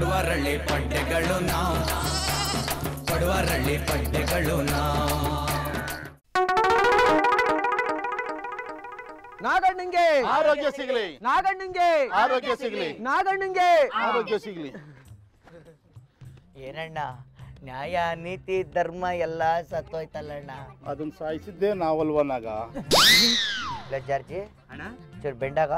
ಪಡುವರಳ್ಳಿ ಪಡ್ಡೆಗಳು ನಾವು ಪಡುವರಳ್ಳಿ ಪಡ್ಡೆಗಳು ನಾವು ನಾಗಣ್ಣಂಗೆ ಆರೋಗ್ಯ ಸಿಗ್ಲಿ ನಾಗಣ್ಣಂಗೆ ಆರೋಗ್ಯ ಸಿಗ್ಲಿ ನಾಗಣ್ಣಂಗೆ ಆರೋಗ್ಯ ಸಿಗ್ಲಿ ಏನಣ್ಣ ನ್ಯಾಯ ನೀತಿ ಧರ್ಮ ಎಲ್ಲ ಸತ್ತೋಯ್ತಲ್ಲಣ್ಣ ಅದನ್ನ ಸಾಯಿಸಿದ್ದೇ ನಾವಲ್ವನಾಗ ಇಲ್ಲ ಜಾರ್ಜಿ ಅಣ್ಣ ಚೂರು ಬೆಂಡಾಗ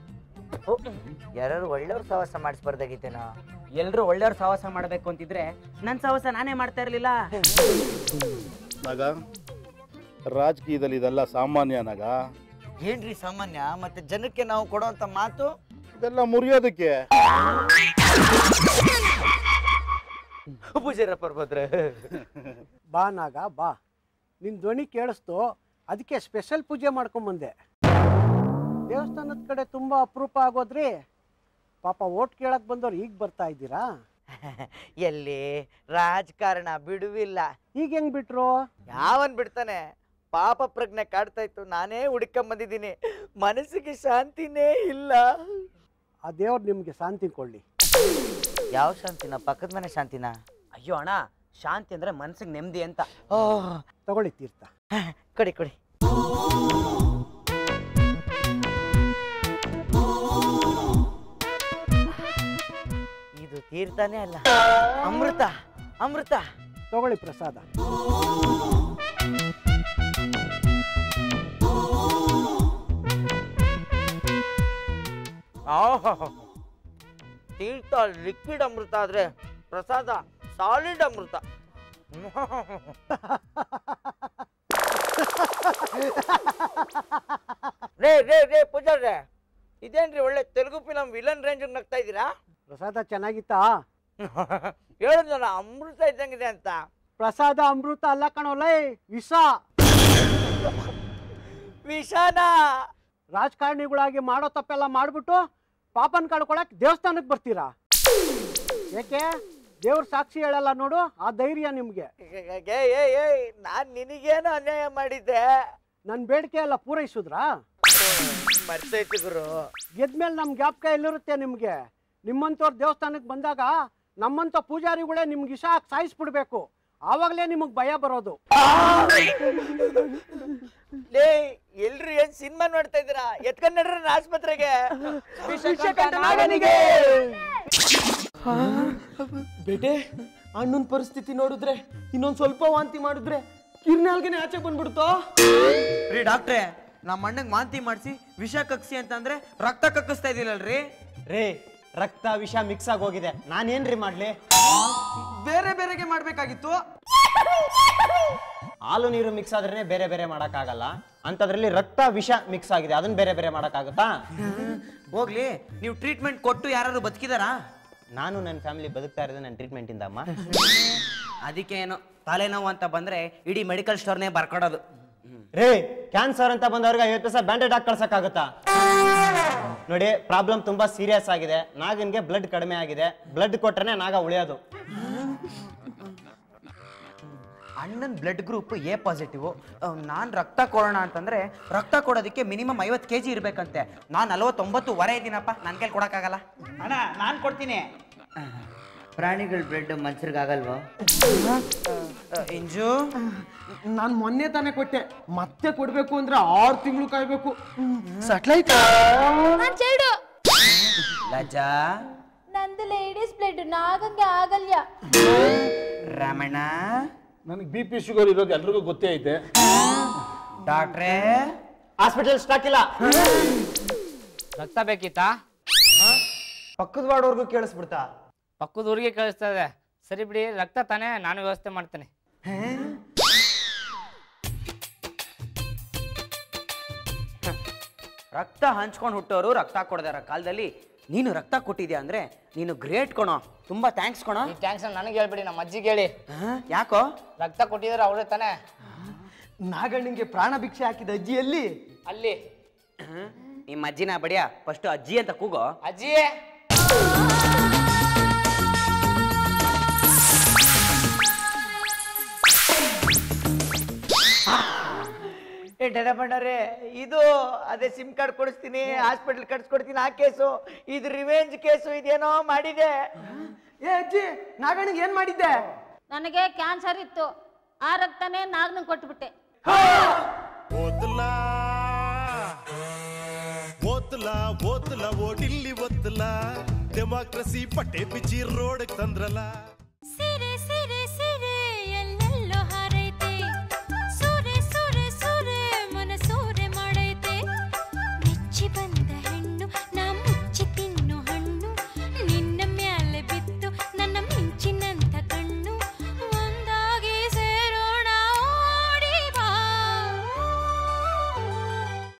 ಯಾರು ಒಳ್ಳೆಯವ್ರ ಸಹವಾಸ ಮಾಡಿಸ್ಬಾರ್ದಾಗಿತ್ತೇನ ಎಲ್ರು ಒಳ್ಳೆಯವ್ರ ಸಹವಾಸ ಮಾಡ್ಬೇಕು ಅಂತಿದ್ರೆ ನನ್ ಸಹವಾಸ ನಾನೇ ಮಾಡ್ತಾ ಇರ್ಲಿಲ್ಲ ನಾಗ ರಾಜಕೀಯದಲ್ಲಿ ಇದೆಲ್ಲ ಸಾಮಾನ್ಯ ನಾಗ ಏನ್ರಿ ಸಾಮಾನ್ಯ ಮತ್ತೆ ಜನಕ್ಕೆ ನಾವು ಕೊಡುವಂತ ಮಾತು ಇದೆಲ್ಲ ಮುರಿಯೋದಕ್ಕೆ ಪೂಜಾರ ಪರ್ಬೋದ್ರೆ ಬಾ ನಾಗ ಬಾ ನಿನ್ ಧ್ವನಿ ಕೇಳಿಸ್ತು ಅದಕ್ಕೆ ಸ್ಪೆಷಲ್ ಪೂಜೆ ಮಾಡ್ಕೊಂಬಂದೆ ದೇವಸ್ಥಾನದ ಕಡೆ ತುಂಬಾ ಅಪರೂಪ ಆಗೋದ್ರಿ ಪಾಪ ಓಟ್ ಕೇಳಕ್ ಬಂದವ್ರು ಈಗ ಬರ್ತಾ ಇದ್ದೀರಾ ಎಲ್ಲಿ ರಾಜಕಾರಣ ಬಿಡುವಿಲ್ಲ ಈಗ ಹೆಂಗ್ ಬಿಟ್ರು ಯಾವನ್ ಬಿಡ್ತಾನೆ ಪಾಪ ಪ್ರಜ್ಞೆ ಕಾಡ್ತಾ ಇತ್ತು ನಾನೇ ಹುಡ್ಕೊಂಡ್ ಬಂದಿದ್ದೀನಿ ಮನಸ್ಸಿಗೆ ಶಾಂತಿನೇ ಇಲ್ಲ ಆ ದೇವ್ರು ನಿಮ್ಗೆ ಶಾಂತಿ ಕೊಡ್ಲಿ ಯಾವ ಶಾಂತಿನ ಪಕ್ಕದ ಮನೆ ಶಾಂತಿನ ಅಯ್ಯೋ ಅಣ್ಣ ಶಾಂತಿ ಅಂದ್ರೆ ಮನ್ಸಿಗೆ ನೆಮ್ಮದಿ ಅಂತ ಓ ತಗೊಳ್ಳಿ ತೀರ್ಥ ಕೊಡಿ ಕೊಡಿ ಇದು ತೀರ್ಥನೇ ಅಲ್ಲ ಅಮೃತ ಅಮೃತ ತಗೊಳ್ಳಿ ಪ್ರಸಾದ ಆಹಾಹಾ. ತೀರ್ಥ ಲಿಕ್ವಿಡ್ ಅಮೃತ ಆದ್ರೆ ಪ್ರಸಾದ ಸಾಲಿಡ್ ಅಮೃತ ರೇ ರೇ ರೇ ಪೂಜಾರ್ರೆ ಇದೇನ್ರಿ ಒಳ್ಳೆ ತೆಲುಗು ಫಿಲಂ ವಿಲನ್ ರೇಂಜ್ ನಗ್ತಾ ಇದ್ದೀರಾ ಪ್ರಸಾದ ಚೆನ್ನಾಗಿತ್ತಾ ಹೇಳಿದ್ನಲ್ಲ ಅಮೃತ ಇದ್ದಂಗಿದೆ ಅಂತ ಪ್ರಸಾದ ಅಮೃತ ಅಲ್ಲ ಕಣೋಲೈ ವಿಷ ವಿಷಾನ ರಾಜಕಾರಣಿಗಳಾಗಿ ಮಾಡೋ ತಪ್ಪೆಲ್ಲ ಮಾಡ್ಬಿಟ್ಟು ಪಾಪನ್ ಕಳ್ಕೊಳಕ್ ದೇವಸ್ಥಾನಕ್ಕೆ ಬರ್ತೀರಾ ಯಾಕೆ ದೇವ್ರ ಸಾಕ್ಷಿ ಹೇಳಲ್ಲ ನೋಡು ಆ ಧೈರ್ಯ ನಿಮ್ಗೆ ಏ ಏ ಏ ನಾನ್ ನಿನಗೇನು ಅನ್ಯಾಯ ಮಾಡಿದ್ದೆ ನನ್ ಬೇಡಿಕೆ ಎಲ್ಲ ಪೂರೈಸಿದ್ರಾ ಮರ್ತೈತಿ ಗುರು ಗೆದ್ಮೇಲೆ ನಮ್ ಜ್ಞಾಪಕ ಎಲ್ಲಿರುತ್ತೆ ನಿಮ್ಗೆ ನಿಮ್ಮಂತವ್ರ ದೇವಸ್ಥಾನಕ್ಕೆ ಬಂದಾಗ ನಮ್ಮಂತ ಪೂಜಾರಿಗಳೇ ನಿಮ್ಗೆ ಇಷ್ಟ ಹಾಕಿ ಸಾಯಿಸ್ಬಿಡ್ಬೇಕು ಆವಾಗಲೇ ನಿಮಗ್ ಭಯ ಬರೋದು ಲೇ ಎಲ್ರು ಏನ್ ಸಿನಿಮಾ ನೋಡ್ತಾ ಇದ್ದೀರಾ ಎತ್ಕೊಂಡ್ ನಡ್ರಿ ಆಸ್ಪತ್ರೆಗೆ ಬೇಟೆ ಅಣ್ಣನ ಪರಿಸ್ಥಿತಿ ನೋಡಿದ್ರೆ ಇನ್ನೊಂದ್ ಸ್ವಲ್ಪ ವಾಂತಿ ಮಾಡಿದ್ರೆ ಕಿರ್ನಾಲ್ಗೆನೆ ಆಚೆ ಬಂದ್ಬಿಡ್ತೋ ರೀ ಡಾಕ್ಟ್ರೆ ನಮ್ಮ ಅಣ್ಣಂಗ್ ಮಾಂತಿ ಮಾಡಿಸಿ ವಿಷ ಕಕ್ಸಿ ಅಂತಂದ್ರೆ ರಕ್ತ ಕಕ್ಕಿಸ್ತಾ ಇದೀನಲ್ರಿ ರೇ ರಕ್ತ ವಿಷ ಮಿಕ್ಸ್ ಆಗಿ ಹೋಗಿದೆ ನಾನೇನ್ರಿ ಮಾಡ್ಲಿ ಬೇರೆ ಬೇರೆಗೆ ಮಾಡ್ಬೇಕಾಗಿತ್ತು ಹಾಲು ನೀರು ಮಿಕ್ಸ್ ಆದ್ರೇನೆ ಬೇರೆ ಬೇರೆ ಮಾಡಕ್ಕಾಗಲ್ಲ ಅಂತದ್ರಲ್ಲಿ ರಕ್ತ ವಿಷ ಮಿಕ್ಸ್ ಆಗಿದೆ ಅದನ್ನ ಬೇರೆ ಬೇರೆ ಮಾಡಕ್ಕಾಗತ್ತಾ ಹೋಗ್ಲಿ ನೀವು ಟ್ರೀಟ್ಮೆಂಟ್ ಕೊಟ್ಟು ಯಾರು ಬದುಕಿದಾರಾ ನಾನು ನನ್ನ ಫ್ಯಾಮಿಲಿ ಬದುಕ್ತಾ ಇರೋದು ನನ್ನ ಟ್ರೀಟ್ಮೆಂಟ್ ಇಂದ ಅಮ್ಮ ಅದಕ್ಕೆ ಏನು ತಲೆನೋವು ಅಂತ ಬಂದ್ರೆ ಇಡೀ ಮೆಡಿಕಲ್ ಸ್ಟೋರ್ನೇ ಬರ್ಕೊಡೋದು ರೇ ಕ್ಯಾನ್ಸರ್ ಅಂತ ಬಂದವ್ರಿಗೆ ಐವತ್ತು ಪೈಸೆ ಬ್ಯಾಂಡೇಡ್ ಹಾಕಿ ಕಳ್ಸಕ್ಕಾಗತ್ತಾ ನೋಡಿ ಪ್ರಾಬ್ಲಮ್ ತುಂಬಾ ಸೀರಿಯಸ್ ಆಗಿದೆ ನಾಗನ್ಗೆ ಬ್ಲಡ್ ಕಡಿಮೆ ಆಗಿದೆ ಬ್ಲಡ್ ಕೊಟ್ರೆ ನಾಗ ಉಳಿಯೋದು ಅಣ್ಣನ ಬ್ಲಡ್ ಗ್ರೂಪ್ ಎ ಪಾಸಿಟಿವ್ ನಾನು ರಕ್ತ ಕೊಡೋಣ ಅಂತಂದ್ರೆ ರಕ್ತ ಕೊಡೋದಕ್ಕೆ ಮಿನಿಮಮ್ ಐವತ್ತು ಕೆ ಜಿ ಇರಬೇಕಂತೆ ನಾನು ನಲವತ್ತೊಂಬತ್ತು ವರೆ ಇದ್ದೀನಪ್ಪ ನನ್ನ ಕೈಲಿ ಕೊಡೋಕ್ಕಾಗಲ್ಲ ಅಣ್ಣ ನಾನ್ ಕೊಡ್ತೀನಿ ಪ್ರಾಣಿಗಳ ಬ್ಲಡ್ ಮನುಷ್ಯರಿಗಾಗಲ್ವೋ ಇಂಜು ನಾನು ಮೊನ್ನೆ ತಾನೇ ಕೊಟ್ಟೆ ಮತ್ತೆ ಕೊಡ್ಬೇಕು ಅಂದ್ರೆ ಆರು ತಿಂಗಳು ಕಾಯ್ಬೇಕು ನಾನ್ ಚೈಲ್ಡು ಲಜಾ ನಂದು ಲೇಡೀಸ್ ಬ್ಲಡ್ ನಾಗಂಗೆ ಆಗಲ್ಯ ರಮಣ ನನಗೆ ಬಿ ಪಿ ಶುಗರ್ ಇರೋದು ಎಲ್ರಿಗೂ ಗೊತ್ತೇ ಐತೆ ಡಾಕ್ಟ್ರೇ ಹಾಸ್ಪಿಟಲ್ ಸ್ಟಾಕ್ ಇಲ್ಲ ರಕ್ತ ಬೇಕಿತ್ತಾ ಪಕ್ಕದ ವಾರ್ಡ್ವರ್ಗೂ ಕೇಳಿಸ್ಬಿಡ್ತಾ ಪಕ್ಕದ ಊರಿಗೆ ಕಳಿಸ್ತಾ ಇದೆ ಸರಿ ಬಿಡಿ ರಕ್ತ ತಾನೇ ನಾನು ವ್ಯವಸ್ಥೆ ಮಾಡ್ತೇನೆ ರಕ್ತ ಹಂಚ್ಕೊಂಡು ಹುಟ್ಟೋರು ರಕ್ತ ಕೊಡದಾರ ಕಾಲದಲ್ಲಿ ನೀನು ರಕ್ತ ಕೊಟ್ಟಿದ್ಯಾ ಅಂದ್ರೆ ನೀನು ಗ್ರೇಟ್ ಕಣೋ ತುಂಬಾ ಥ್ಯಾಂಕ್ಸ್ ಕಣೋ ಈ ಟ್ಯಾಂಕ್ಸ್ ನನಗೆ ಹೇಳ್ಬಿಡಿ ನಮ್ಮ ಅಜ್ಜಿಗೆ ಹೇಳಿ ಹಾ? ಯಾಕೋ ರಕ್ತ ಕೊಟ್ಟಿದ್ರೆ ಅವಳೇ ತಾನೇ ನಾಗಣ್ಣಂಗೆ ಪ್ರಾಣ ಭಿಕ್ಷೆ ಹಾಕಿದ ಅಜ್ಜಿಯಲ್ಲಿ ಅಲ್ಲಿ ನಿಮ್ಮ ಅಜ್ಜಿನ ಬಡಿಯ ಫಸ್ಟ್ ಅಜ್ಜಿ ಅಂತ ಕೂಗೋ ಅಜ್ಜಿ ಏ ಡರಬಣ್ಣರೇ ಇದು ಅದೇ ಸಿಮ್ ಕಾರ್ಡ್ ಕೊಡಿಸ್ತೀನಿ ಹಾಸ್ಪಿಟಲ್ ಕಟ್ಸ್ಕೊಡ್ತೀನಿ ಆ ಕೇಸು ಇದು ರಿವೆಂಜ್ ಕೇಸು ಇದೇನೋ ಮಾಡಿದೆ ಅಜ್ಜಿ ನಾಗಣ್ಣಗೆ ಏನ್ ಮಾಡಿದ್ದೆ ನನಗೆ ಕ್ಯಾನ್ಸರ್ ಇತ್ತು ಆ ರಕ್ತನೇ ನಾಗ್ನಂಗೆ ಕೊಟ್ಬಿಟ್ಟೆ ಓದ್ಲಾ ಓದ್ಲಾ ಓದ್ಲಾ ಓಡಿಲ್ಲಿ ಓದ್ಲಾ ಡೆಮಾಕ್ರಸಿ ಪಟ್ಟೆ ಬಿಚ್ಚಿ ರೋಡ್ ತಂದ್ರಲ್ಲ